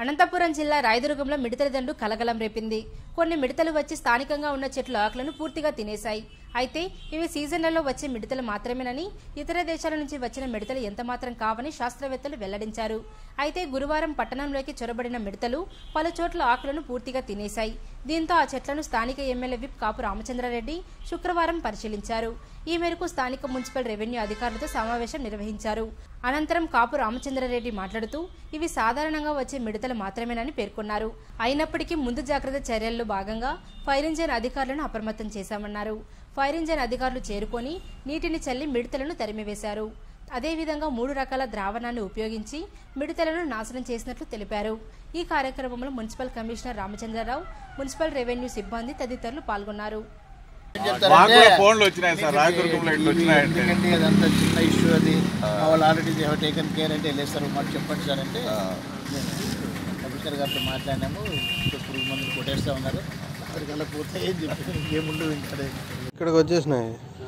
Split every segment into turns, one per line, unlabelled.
అనంతపురం జిల్లా రాయదుర్గంలో మిడతల దండు కలకలం రేపింది కొన్ని మిడతలు వచ్చి స్థానికంగా ఉన్న చెట్ల ఆకులను పూర్తిగా తినేశాయి అయితే ఇవి సీజన్లలో వచ్చే మిడతలు మాత్రమేనని ఇతర దేశాల నుంచి వచ్చిన మిడతలు ఎంత మాత్రం కావని శాస్త్రవేత్తలు వెల్లడించారు అయితే గురువారం పట్టణంలోకి చొరబడిన మిడతలు పలు చోట్ల ఆకులను పూర్తిగా తినేశాయి దీంతో ఆ చెట్లను స్థానిక ఎమ్మెల్యే విప్ కాపు రామచంద్రారెడ్డి శుక్రవారం పరిశీలించారు ఈ మేరకు స్థానిక మున్సిపల్ రెవెన్యూ అధికారులతో సమావేశం నిర్వహించారు అనంతరం కాపు రామచంద్రారెడ్డి మాట్లాడుతూ ఇవి సాధారణంగా వచ్చే మిడతలు మాత్రమేనని పేర్కొన్నారు అయినప్పటికీ ముందు జాగ్రత్త చర్యల్లో భాగంగా ఫైర్ ఇంజన్ అధికారులను అప్రమత్తం చేశామన్నారు ఫైర్ ఇంజన్ అధికారులు చేరుకొని నీటిని చల్లి మిడతలను తరిమివేశారు అదేవిధంగా మూడు రకాల ద్రావణాన్ని ఉపయోగించి మిడతలను నాశనం చేసినట్లు తెలిపారు ఈ కార్యక్రమంలో municipal commissioner Ramachandra Rao municipal revenue సిబ్బంది తదితరులు పాల్గొన్నారు
మాకు కూడా ఫోన్లు వచ్చినాయి సార్ రాయదుర్గంలో ఇట్లా వచ్చినాయంటే
ఎందుకంటే అదంతా చిన్న ఇష్యూ అది వాళ్ళు already they have taken care అంటే వెళ్ళేస్తారు మాకు చెప్పండి సార్ అంటే కమిషనర్ గారితో మాట్లాడినాము ఇంకా పురుగు మందులు కొట్టేస్తా ఉన్నారు అక్కడికల్లా పోతే ఏం చెప్పి ఏముండదు ఇంకా
ఇక్కడికి వచ్చేసినాయి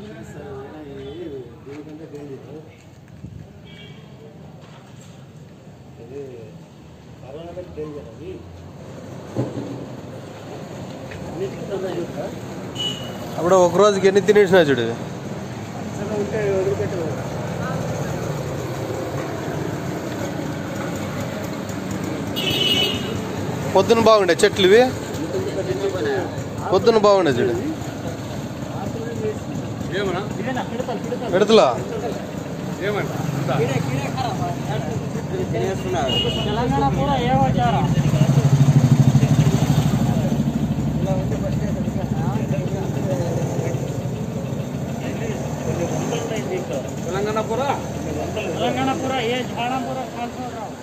అప్పుడు ఒక రోజుకి ఎన్ని తినేసినా చూడు పొద్దున బాగుండే చెట్లు ఇవి పొద్దున బాగుండే చూడు పెడతలా
తెలంగాణ పూరా ఏ ఝాడం పూరా